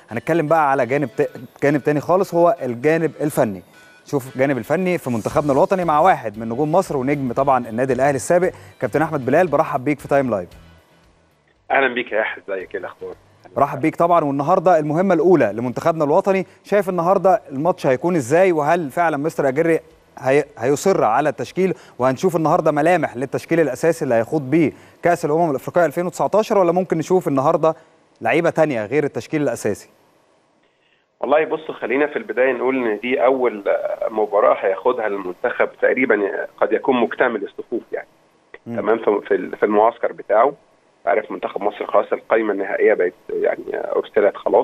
هنتكلم بقى على جانب ت... جانب تاني خالص هو الجانب الفني شوف الجانب الفني في منتخبنا الوطني مع واحد من نجوم مصر ونجم طبعا النادي الاهلي السابق كابتن احمد بلال برحب بيك في تايم لايف اهلا بيك يا احمد ازيك ايه الاخبار برحب بيك طبعا والنهارده المهمه الاولى لمنتخبنا الوطني شايف النهارده الماتش هيكون ازاي وهل فعلا مستر اجري هي... هيصر على التشكيل وهنشوف النهارده ملامح للتشكيل الاساسي اللي هيخوض بيه كاس الامم الافريقيه 2019 ولا ممكن نشوف النهارده لعيبه تانية غير التشكيل الاساسي والله بص خلينا في البدايه نقول ان دي اول مباراه هياخدها المنتخب تقريبا قد يكون مكتمل الصفوف يعني م. تمام في في المعسكر بتاعه عارف منتخب مصر خلاص القائمه النهائيه بقت يعني ارسلت خلاص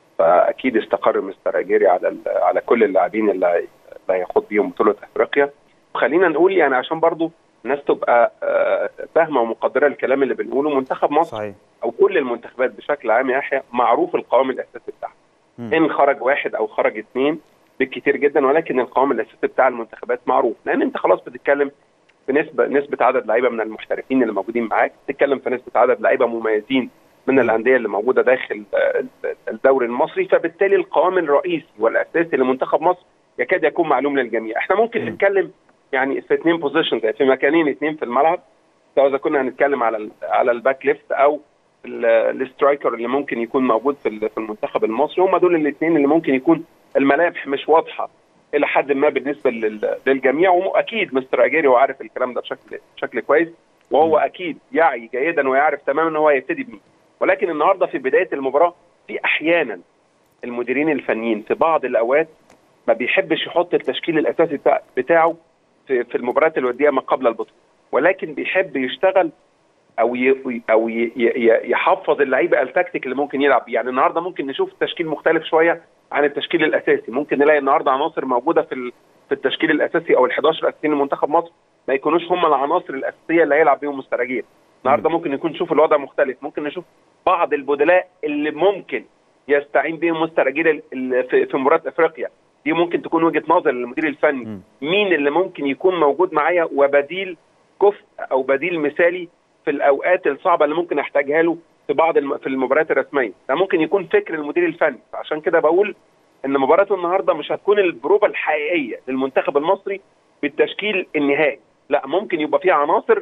فاكيد استقر مستر اجيري على على كل اللاعبين اللي اللي هياخد بيهم بطوله افريقيا وخلينا نقول يعني عشان برضو الناس تبقى فاهمه ومقدره الكلام اللي بنقوله منتخب مصر صحيح. او كل المنتخبات بشكل عام يا يحيى معروف القوام الاساسي بتاعها ان خرج واحد او خرج اثنين بالكثير جدا ولكن القوام الاساسي بتاع المنتخبات معروف لان انت خلاص بتتكلم في نسبه نسبه عدد لعيبه من المحترفين اللي موجودين معاك بتتكلم في نسبه عدد لعيبه مميزين من الانديه اللي موجوده داخل الدوري المصري فبالتالي القوام الرئيسي والاساسي لمنتخب مصر يكاد يكون معلوم للجميع احنا ممكن نتكلم يعني في اثنين بوزيشنز في مكانين اثنين في الملعب سواء اذا كنا هنتكلم على على الباك ليفت او السترايكر اللي ممكن يكون موجود في في المنتخب المصري هم دول الاثنين اللي ممكن يكون الملامح مش واضحه الى حد ما بالنسبه للجميع واكيد مستر اجيري هو عارف الكلام ده بشكل بشكل كويس وهو اكيد يعي جيدا ويعرف تماما ان هو هيبتدي بمين ولكن النهارده في بدايه المباراه في احيانا المديرين الفنيين في بعض الاوقات ما بيحبش يحط التشكيل الاساسي بتاعه في, في المباريات الوديه ما قبل البطوله ولكن بيحب يشتغل او ي او ي يحفظ اللعيبه التكتيك اللي ممكن يلعب بيه يعني النهارده ممكن نشوف تشكيل مختلف شويه عن التشكيل الاساسي ممكن نلاقي النهارده عناصر موجوده في في التشكيل الاساسي او ال11 الاساسيين لمنتخب مصر ما يكونوش هم العناصر الاساسيه اللي هيلعب بيهم مسترجين النهارده ممكن يكون نشوف الوضع مختلف ممكن نشوف بعض البدلاء اللي ممكن يستعين بهم مسترجين في مباراه افريقيا دي ممكن تكون وجهه نظر للمدير الفني م. مين اللي ممكن يكون موجود معايا وبديل كفء او بديل مثالي في الاوقات الصعبه اللي ممكن احتاجها له في بعض الم... في المباريات الرسميه ده ممكن يكون فكر المدير الفني عشان كده بقول ان مباراه النهارده مش هتكون البروفه الحقيقيه للمنتخب المصري بالتشكيل النهائي لا ممكن يبقى فيها عناصر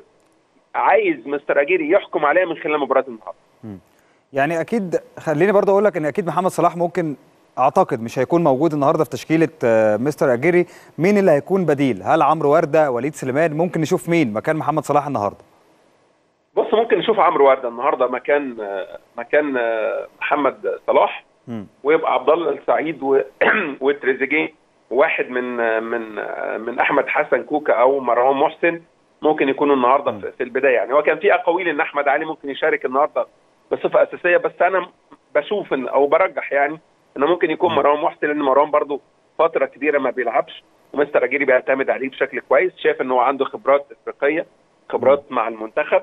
عايز مستر اجيري يحكم عليها من خلال مباراه النهارده يعني اكيد خليني برضه اقول لك ان اكيد محمد صلاح ممكن اعتقد مش هيكون موجود النهارده في تشكيله مستر اجيري مين اللي هيكون بديل هل عمرو ورده وليد سليمان ممكن نشوف مين مكان محمد صلاح النهارده بص ممكن نشوف عمرو ورده النهارده مكان مكان محمد صلاح م. ويبقى عبد الله السعيد و... وتريزيجيه واحد من من من احمد حسن كوكا او مروان محسن ممكن يكونوا النهارده م. في البدايه يعني هو كان في اقاويل ان احمد علي ممكن يشارك النهارده بصفه اساسيه بس انا بشوف ان او برجح يعني انه ممكن يكون مروان محسن لان مروان برضه فتره كبيره ما بيلعبش ومستر اجيري بيعتمد عليه بشكل كويس شايف ان هو عنده خبرات افريقيه خبرات مع المنتخب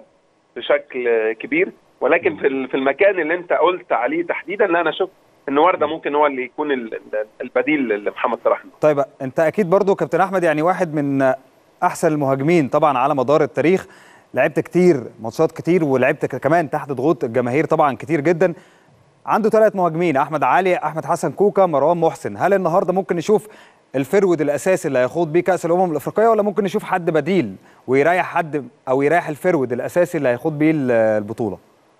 بشكل كبير ولكن في في المكان اللي انت قلت عليه تحديدا لا انا اشوف ان ورده ممكن هو اللي يكون البديل لمحمد صلاح طيب انت اكيد برضو كابتن احمد يعني واحد من احسن المهاجمين طبعا على مدار التاريخ لعبت كتير ماتشات كتير ولعبت كمان تحت ضغوط الجماهير طبعا كتير جدا عنده ثلاث مهاجمين احمد علي احمد حسن كوكا مروان محسن هل النهارده ممكن نشوف الفرود الاساسي اللي هيخوض بيه كاس الامم الافريقيه ولا ممكن نشوف حد بديل ويريح حد او يريح الفرود الاساسي اللي هيخوض بيه البطوله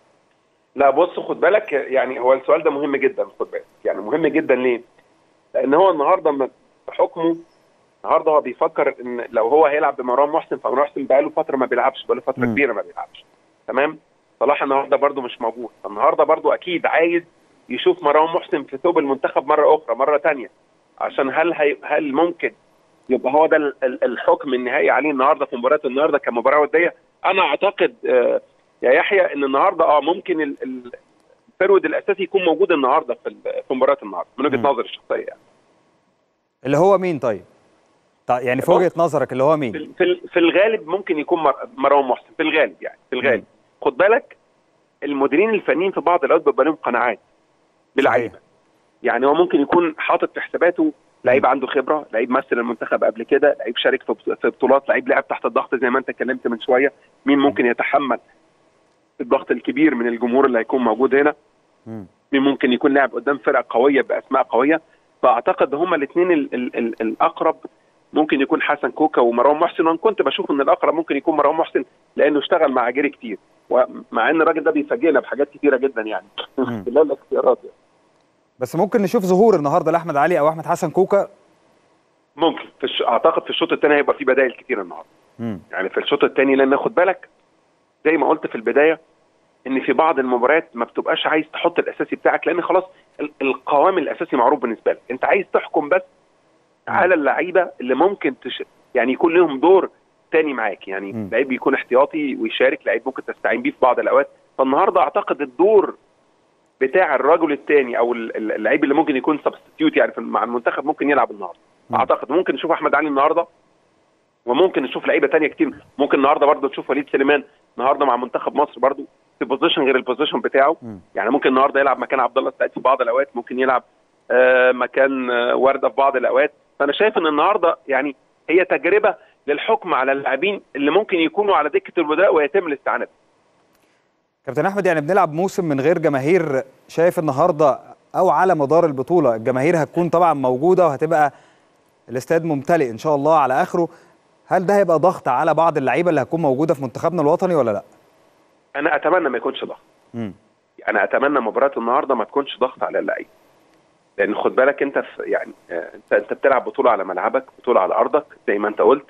لا بص خد بالك يعني هو السؤال ده مهم جدا خد بالك يعني مهم جدا ليه لان هو النهارده بحكمه النهارده هو بيفكر ان لو هو هيلعب بمروان محسن فمروان محسن بقاله فتره ما بيلعبش بقاله فتره م. كبيره ما بيلعبش تمام صلاح النهارده برده مش موجود النهارده برده اكيد عايز يشوف مروان محسن في ثوب المنتخب مره اخرى مره ثانيه عشان هل هي هل ممكن يبقى هو ده الحكم النهائي عليه النهارده في مباراه النهارده كمباراه وديه انا اعتقد آه يا يحيى ان النهارده اه ممكن الفرود الاساسي يكون موجود النهارده في في مباراه النهارده من وجهه نظري الشخصيه يعني. اللي هو مين طيب؟ يعني في وجهه نظرك اللي هو مين؟ في, في الغالب ممكن يكون مروان محسن في الغالب يعني في الغالب خد بالك المديرين الفنيين في بعض الاوقات بيبقى لهم قناعات بلعيبه يعني هو ممكن يكون حاطط في حساباته لعيب عنده خبره لعيب مثل المنتخب قبل كده لعيب شارك في بطولات لعيب لعب تحت الضغط زي ما انت اتكلمت من شويه مين ممكن يتحمل الضغط الكبير من الجمهور اللي هيكون موجود هنا مم. مين ممكن يكون لاعب قدام فرق قويه باسماء قويه فاعتقد هما الاثنين ال ال ال الاقرب ممكن يكون حسن كوكا ومروان محسن وانا كنت بشوف ان الاقرب ممكن يكون مروان محسن لانه اشتغل مع اجيري كتير ومع ان الراجل ده بيفاجئنا بحاجات كتيره جدا يعني مم. خلال الاختيارات يعني. بس ممكن نشوف ظهور النهارده لاحمد علي او احمد حسن كوكا ممكن في الش... اعتقد في الشوط الثاني هيبقى في بدائل كتير النهارده مم. يعني في الشوط الثاني لان خد بالك زي ما قلت في البدايه ان في بعض المباريات ما بتبقاش عايز تحط الاساسي بتاعك لان خلاص ال- القوام الاساسي معروف بالنسبه لك انت عايز تحكم بس على اللعيبه اللي ممكن تش... يعني يكون لهم دور تاني معاك يعني مم. لعيب يكون احتياطي ويشارك لعيب ممكن تستعين بيه في بعض الاوقات فالنهارده اعتقد الدور بتاع الرجل الثاني او ال- ال- اللعيب اللي ممكن يكون سبستيوت يعني في- مع المنتخب ممكن يلعب النهارده مم. اعتقد ممكن نشوف احمد علي النهارده وممكن نشوف لعيبه تانية كتير ممكن النهارده برضه نشوف وليد سليمان النهارده مع منتخب مصر برضه في بوزيشن غير البوزيشن بتاعه مم. يعني ممكن النهارده يلعب مكان عبد الله السعيد في بعض الاوقات ممكن يلعب آه مكان آه ورده في بعض الاوقات فانا شايف ان النهارده يعني هي تجربه للحكم على اللاعبين اللي ممكن يكونوا على دكه البداء ويتم الاستعانه بهم. كابتن احمد يعني بنلعب موسم من غير جماهير شايف النهارده او على مدار البطوله الجماهير هتكون طبعا موجوده وهتبقى الاستاد ممتلئ ان شاء الله على اخره هل ده هيبقى ضغط على بعض اللعيبه اللي هتكون موجوده في منتخبنا الوطني ولا لا؟ انا اتمنى ما يكونش ضغط مم. انا اتمنى مباراه النهارده ما تكونش ضغط على اللعيبه لان خد بالك انت في يعني آه، انت انت بتلعب بطوله على ملعبك بطوله على ارضك زي ما انت قلت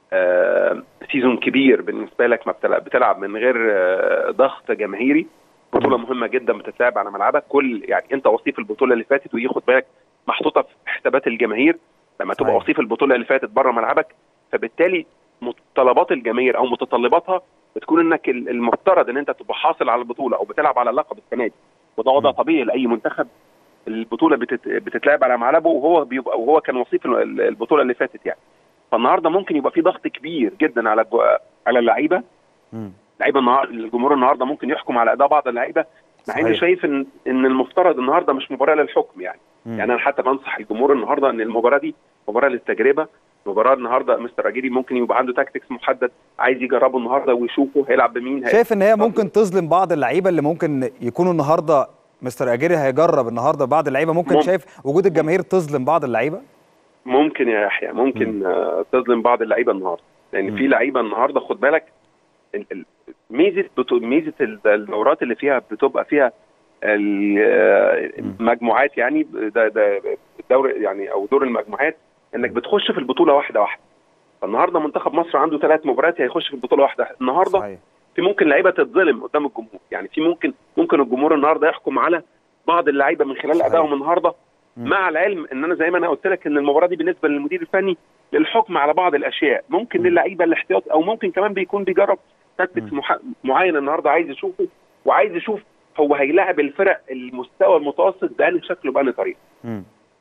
آه، سيزون كبير بالنسبه لك ما بتلعب, بتلعب من غير آه، ضغط جماهيري بطوله مهمه جدا بتتلعب على ملعبك كل يعني انت وصيف البطوله اللي فاتت ودي خد بالك محطوطه في حسابات الجماهير لما تبقى صحيح. وصيف البطوله اللي فاتت بره ملعبك فبالتالي متطلبات الجماهير او متطلباتها بتكون انك ال- المفترض ان انت تبقى حاصل على البطوله او بتلعب على اللقب السنه دي وده وضع م. طبيعي لاي منتخب البطوله بتت... بتتلعب على ملعبه وهو بيبقى وهو كان وصيف ال- البطوله اللي فاتت يعني فالنهارده ممكن يبقى في ضغط كبير جدا على الجو... على اللعيبه مم. لعيبه النهارده الجمهور النهارده ممكن يحكم على اداء بعض اللعيبه مع اني صحيح. شايف ان ان المفترض النهارده مش مباراه للحكم يعني مم. يعني انا حتى بنصح الجمهور النهارده ان المباراه دي مباراه للتجربه مباراه النهارده مستر اجيري ممكن يبقى عنده تاكتكس محدد عايز يجربه النهارده ويشوفه هيلعب بمين هي... شايف ان هي ممكن تظلم بعض اللعيبه اللي ممكن يكونوا النهارده مستر اجيري هيجرب النهارده بعض اللعيبه ممكن ممكن. شايف وجود الجماهير تظلم بعض اللعيبه؟ ممكن يا يحيى ممكن آه، تظلم بعض اللعيبه النهارده لان مم. في لعيبه النهارده خد بالك ال- ال- ميزه بتو- ميزه ال- الدورات اللي فيها بتبقى فيها ال- آه، المجموعات يعني ده ده الدور يعني او دور المجموعات انك بتخش في البطوله واحده واحده فالنهارده منتخب مصر عنده ثلاث مباريات هيخش في البطوله واحده النهارده صحيح في ممكن لعيبه تتظلم قدام الجمهور يعني في ممكن ممكن الجمهور النهارده يحكم على بعض اللعيبه من خلال صحيح. ادائهم النهارده مم. مع العلم ان انا زي ما انا قلت لك ان المباراه دي بالنسبه للمدير الفني للحكم على بعض الاشياء ممكن مم. للعيبه الاحتياط او ممكن كمان بيكون بيجرب تكتيكس مم. مح... معين النهارده عايز يشوفه وعايز يشوف هو هيلاعب الفرق المستوى المتوسط بأنهي شكل وبأنهي طريقه مم.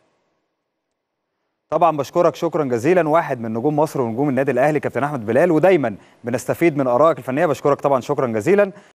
طبعا بشكرك شكرا جزيلا واحد من نجوم مصر ونجوم النادي الاهلي كابتن احمد بلال ودايما بنستفيد من ارائك الفنيه بشكرك طبعا شكرا جزيلا